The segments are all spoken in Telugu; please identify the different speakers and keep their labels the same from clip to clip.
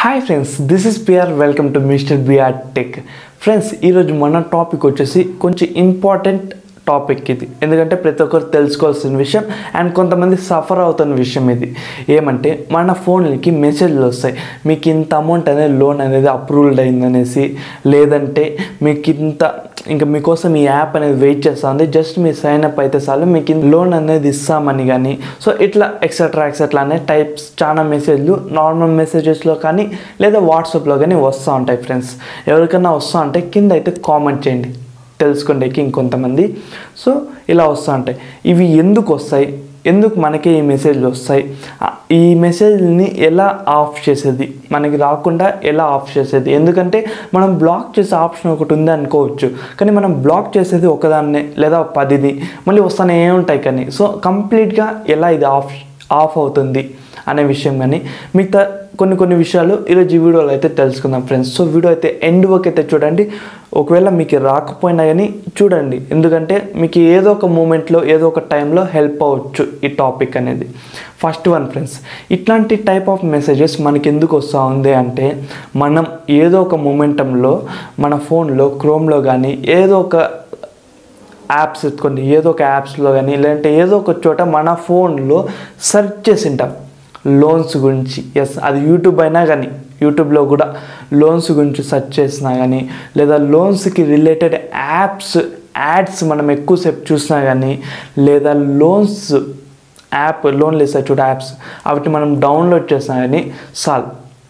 Speaker 1: hi friends this is PR welcome to mister BR tech friends ఈరోజు మన టాపిక్ వచ్చేసి కొంచెం ఇంపార్టెంట్ టాపిక్ ఇది ఎందుకంటే ప్రతి ఒక్కరు తెలుసుకోవాల్సిన విషయం అండ్ కొంతమంది సఫర్ అవుతున్న విషయం ఇది ఏమంటే మన ఫోన్లకి మెసేజ్లు వస్తాయి మీకు ఇంత అమౌంట్ అనేది లోన్ అనేది అప్రూవ్డ్ అయిందనేసి లేదంటే మీకు ఇంత ఇంకా మీకోసం ఈ యాప్ అనేది వెయిట్ చేస్తూ ఉంది జస్ట్ మీ సైన్ అప్ అయితే చాలు మీకు లోన్ అనేది ఇస్తామని కానీ సో ఇట్లా ఎక్సెట్రా ఎక్సెట్రా అనే టైప్స్ చాలా మెసేజ్లు నార్మల్ మెసేజెస్లో కానీ లేదా వాట్సాప్లో కానీ వస్తూ ఉంటాయి ఫ్రెండ్స్ ఎవరికైనా వస్తూ ఉంటే కింద అయితే కామెంట్ చేయండి తెలుసుకోండికి ఇంకొంతమంది సో ఇలా వస్తూ ఉంటాయి ఇవి ఎందుకు వస్తాయి ఎందుకు మనకి ఈ మెసేజ్లు వస్తాయి ఆ, ఈ మెసేజ్ని ఎలా ఆఫ్ చేసేది మనకి రాకుండా ఎలా ఆఫ్ చేసేది ఎందుకంటే మనం బ్లాక్ చేసే ఆప్షన్ ఒకటి ఉంది అనుకోవచ్చు కానీ మనం బ్లాక్ చేసేది ఒకదాన్నే లేదా పదిది మళ్ళీ వస్తానే ఉంటాయి కానీ సో కంప్లీట్గా ఎలా ఇది ఆఫ్ ఆఫ్ అవుతుంది అనే విషయం కానీ మిగతా కొన్ని కొన్ని విషయాలు ఈరోజు ఈ వీడియోలో అయితే తెలుసుకుందాం ఫ్రెండ్స్ సో వీడియో అయితే ఎండ్ వరకు అయితే చూడండి ఒకవేళ మీకు రాకపోయినా కానీ చూడండి ఎందుకంటే మీకు ఏదో ఒక మూమెంట్లో ఏదో ఒక టైంలో హెల్ప్ అవ్వచ్చు ఈ టాపిక్ అనేది ఫస్ట్ వన్ ఫ్రెండ్స్ ఇట్లాంటి టైప్ ఆఫ్ మెసేజెస్ మనకి ఎందుకు వస్తూ ఉంది అంటే మనం ఏదో ఒక మూమెంటంలో మన ఫోన్లో క్రోమ్లో కానీ ఏదో ఒక యాప్స్ ఎత్తుకోండి ఏదో ఒక యాప్స్లో కానీ లేదంటే ఏదో ఒక చోట మన ఫోన్లో సెర్చ్ చేసింటాం లోన్స్ గురించి ఎస్ అది యూట్యూబ్ అయినా కానీ యూట్యూబ్లో కూడా లోన్స్ గురించి సెర్చ్ చేసినా కానీ లేదా లోన్స్కి రిలేటెడ్ యాప్స్ యాడ్స్ మనం ఎక్కువసేపు చూసినా కానీ లేదా లోన్స్ యాప్ లోన్ లేదా చూడ యాప్స్ వాటిని మనం డౌన్లోడ్ చేసినా కానీ సాల్వ్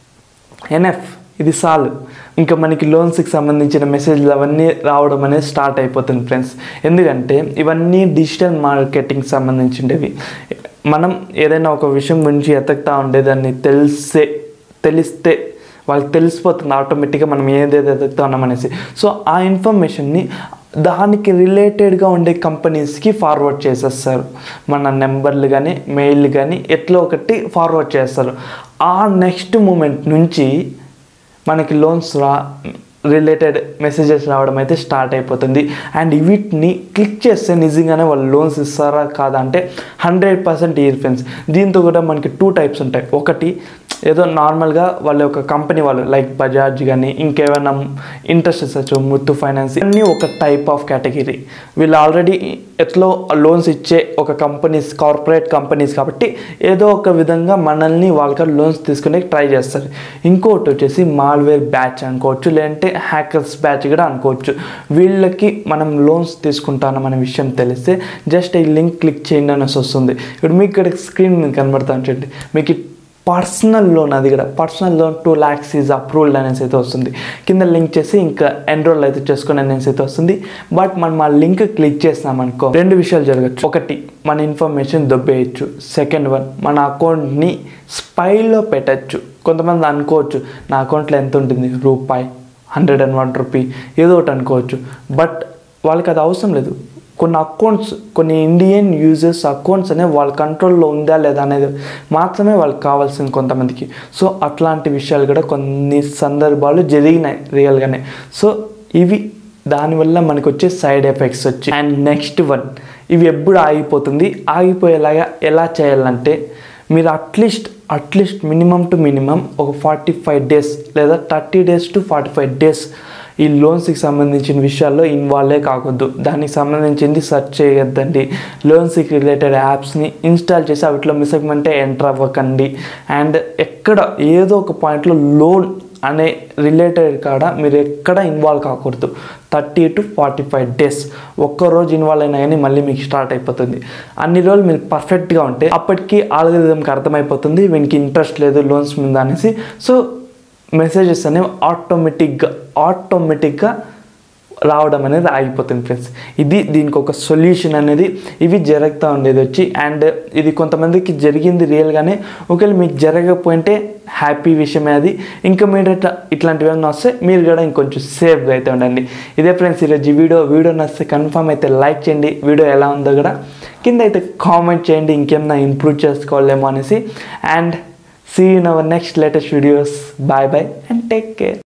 Speaker 1: ఎన్ఎఫ్ ఇది సాల్ ఇంకా మనకి లోన్స్కి సంబంధించిన మెసేజ్లు అవన్నీ రావడం అనేది స్టార్ట్ అయిపోతుంది ఫ్రెండ్స్ ఎందుకంటే ఇవన్నీ డిజిటల్ మార్కెటింగ్ సంబంధించినవి మనం ఏదైనా ఒక విషయం గురించి ఎతకుతా ఉండే దాన్ని తెలిసే తెలిస్తే వాళ్ళకి తెలిసిపోతుంది ఆటోమేటిక్గా మనం ఏదేది ఎదుగుతా ఉన్నామనేసి సో ఆ ఇన్ఫర్మేషన్ని దానికి రిలేటెడ్గా ఉండే కంపెనీస్కి ఫార్వర్డ్ చేసేస్తారు మన నెంబర్లు కానీ మెయిల్ కానీ ఎట్లా ఒకటి ఫార్వర్డ్ చేస్తారు ఆ నెక్స్ట్ మూమెంట్ నుంచి మనకి లోన్స్ రా రిలేటెడ్ మెసేజెస్ రావడం అయితే స్టార్ట్ అయిపోతుంది అండ్ వీటిని క్లిక్ చేస్తే నిజంగానే వాళ్ళు లోన్స్ ఇస్తారా కాదా అంటే హండ్రెడ్ పర్సెంట్ ఇయర్ ఫ్రెండ్స్ దీంతో కూడా మనకి టూ టైప్స్ ఉంటాయి ఒకటి ఏదో నార్మల్గా వాళ్ళ యొక్క కంపెనీ వాళ్ళు లైక్ బజాజ్ కానీ ఇంకేమైనా ఇంట్రెస్ట్ ఇచ్చచ్చు ముత్తు ఫైనాన్స్ అన్నీ ఒక టైప్ ఆఫ్ కేటగిరీ వీళ్ళు ఆల్రెడీ ఎట్లో లోన్స్ ఇచ్చే ఒక కంపెనీస్ కార్పొరేట్ కంపెనీస్ కాబట్టి ఏదో ఒక విధంగా మనల్ని వాళ్ళకి లోన్స్ తీసుకునే ట్రై చేస్తారు ఇంకోటి వచ్చేసి మాల్వేర్ బ్యాచ్ అనుకోవచ్చు లేదంటే హ్యాకర్స్ బ్యాచ్ కూడా అనుకోవచ్చు వీళ్ళకి మనం లోన్స్ తీసుకుంటాం అనే విషయం తెలిస్తే జస్ట్ ఈ లింక్ క్లిక్ చేయండి అనేసి వస్తుంది ఇప్పుడు మీకు ఇక్కడ స్క్రీన్ మీకు కనబడతాను చూడండి మీకు ఈ పర్సనల్ లోన్ అది కూడా personal loan two lakhs is approved అనేసి అయితే వస్తుంది కింద లింక్ చేసి ఇంకా ఎన్రోల్ అయితే చేసుకుని అనేసి అయితే వస్తుంది బట్ మనం ఆ లింక్ క్లిక్ చేసినాం అనుకో రెండు విషయాలు జరగచ్చు ఒకటి మన ఇన్ఫర్మేషన్ దొబ్బేయచ్చు సెకండ్ వన్ మన అకౌంట్ని స్పైలో పెట్టచ్చు కొంతమంది అనుకోవచ్చు నా అకౌంట్లో ఎంత ఉంటుంది రూపాయి హండ్రెడ్ అండ్ వన్ రూపీ ఏదో ఒకటి అనుకోవచ్చు బట్ వాళ్ళకి అది అవసరం లేదు కొన్ని అకౌంట్స్ కొన్ని ఇండియన్ యూజర్స్ అకౌంట్స్ అనేవి వాళ్ళ కంట్రోల్లో ఉందా లేదా అనేది మాత్రమే వాళ్ళకి కావాల్సింది కొంతమందికి సో అట్లాంటి విషయాలు కూడా కొన్ని సందర్భాలు జరిగినాయి రియల్గానే సో ఇవి దానివల్ల మనకు వచ్చే సైడ్ ఎఫెక్ట్స్ వచ్చి అండ్ నెక్స్ట్ వన్ ఇవి ఎప్పుడు ఆగిపోతుంది ఆగిపోయేలాగా ఎలా చేయాలంటే మీరు atleast atleast minimum to minimum ఒక ఫార్టీ ఫైవ్ డేస్ లేదా thirty days to forty five days ఈ లోన్స్కి సంబంధించిన విషయాల్లో ఇన్వాల్వే కాకూడదు దానికి సంబంధించింది సెర్చ్ చేయొద్దండి లోన్స్కి రిలేటెడ్ యాప్స్ని ఇన్స్టాల్ చేసి వాటిలో మిస్ అవ్వమంటే ఎంటర్ అవ్వకండి అండ్ ఎక్కడ ఏదో ఒక పాయింట్లో లోన్ అనే రిలేటెడ్ కాడ మీరు ఎక్కడ ఇన్వాల్వ్ కాకూడదు thirty to forty five days ఒక్కరోజు ఇన్వాల్వ్ అయినా కానీ మళ్ళీ మీకు స్టార్ట్ అయిపోతుంది అన్ని రోజులు మీరు పర్ఫెక్ట్గా ఉంటే అప్పటికి ఆల్గరిథంకి అర్థమైపోతుంది వీనికి ఇంట్రెస్ట్ లేదు లోన్స్ మీద అనేసి సో మెసేజెస్ అనేవి ఆటోమేటిక్గా ఆటోమేటిక్గా రావడం అనేది ఆగిపోతుంది ఫ్రెండ్స్ ఇది దీనికి ఒక సొల్యూషన్ అనేది ఇవి జరుగుతూ ఉండేది వచ్చి అండ్ ఇది కొంతమందికి జరిగింది రియల్గానే ఒకవేళ మీకు జరగకపోయింటే హ్యాపీ విషయమే అది ఇంకా మీరు ఇట్లా ఇట్లాంటివి ఏమైనా వస్తే మీరు కూడా ఇంకొంచెం సేఫ్గా అయితే ఉండండి ఇదే ఫ్రెండ్స్ ఈరోజు ఈ వీడియో వీడియో నచ్చితే కన్ఫర్మ్ అయితే లైక్ చేయండి వీడియో ఎలా ఉందో కూడా కింద అయితే కామెంట్ చేయండి ఇంకేమైనా ఇంప్రూవ్ చేసుకోవాలేమో అనేసి and see in our next latest videos bye bye and take care